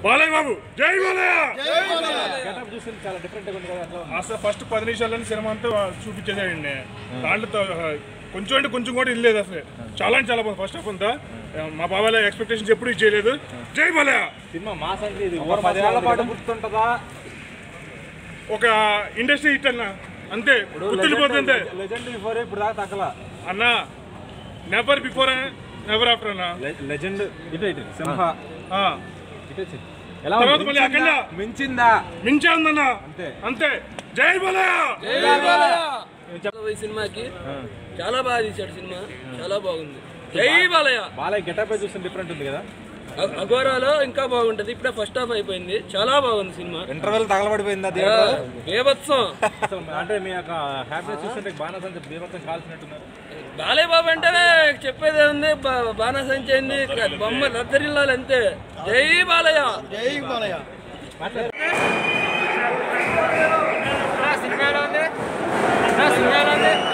బాలయ్య బాబు జై బాలయ్య గెటప్ చూసి చాలా డిఫరెంట్ గా ఉంది కదా అట్లా అసలు ఫస్ట్ పది నిమిషాలని సినిమా అంతా చూపించేసాడండి దాంట్లో కొంచెం అంటే కొంచెం కూడా ఇల్లేదు అసలు చాలా అంటే చాలా బాగుంది ఫస్ట్ హాఫ్ అంతా మా బాబాయ్ ఎక్స్పెక్టేషన్స్ ఎప్పుడు ఇచ్చేయలేదు జై బాలయ్య సినిమా మాస్ అంటే ఇది ఒక పదేళ్ల పాటు గుర్తుంటుందా ఒక ఇండస్ట్రీ హిట్ అన్న అంతే గుర్తుండిపోతుంది లెజెండ్ బిఫోర్ ఇప్పుడు దాకా తగ్గల అన్న నెవర్ బిఫోర్ నెవర్ ఆఫ్టర్ అన్న లెజెండ్ ఇటు ఇటు సింహ ఆ. ఇటు వచ్చి. ఎలా తర్వాత ఉంది? మళ్ళీ అఖండ. మించిందా మించే ఉందన్న అంతే. అంతే జై బాలయ్య ఈ సినిమాకి చాలా బాగా తీశాడు సినిమా చాలా బాగుంది జై బాలయ్య బాలయ్య గెటప్ చూస్తే డిఫరెంట్ ఉంది కదా అ- అఘోరాలో ఇంకా బాగుంటది ఇప్పుడే ఫస్ట్ హాఫ్ అయిపోయింది చాలా బాగుంది సినిమా ఇంటర్వెల్ తగలబడిపోయిందా ఆ, బీభత్సం అసలు అంటే మీ యొక్క హ్యాపీనెస్ చూస్తుంటే బాణసంచ బీభత్సం కాల్చినట్టున్నారు బాలయ్య బాబు అంటే చెప్పేది ఉంది బాణా సంచయింది బొమ్మ రద్దరిల్లాలి అంతే జై బాలయ్య సినిమాలో ఉంది సినిమాలో ఉంది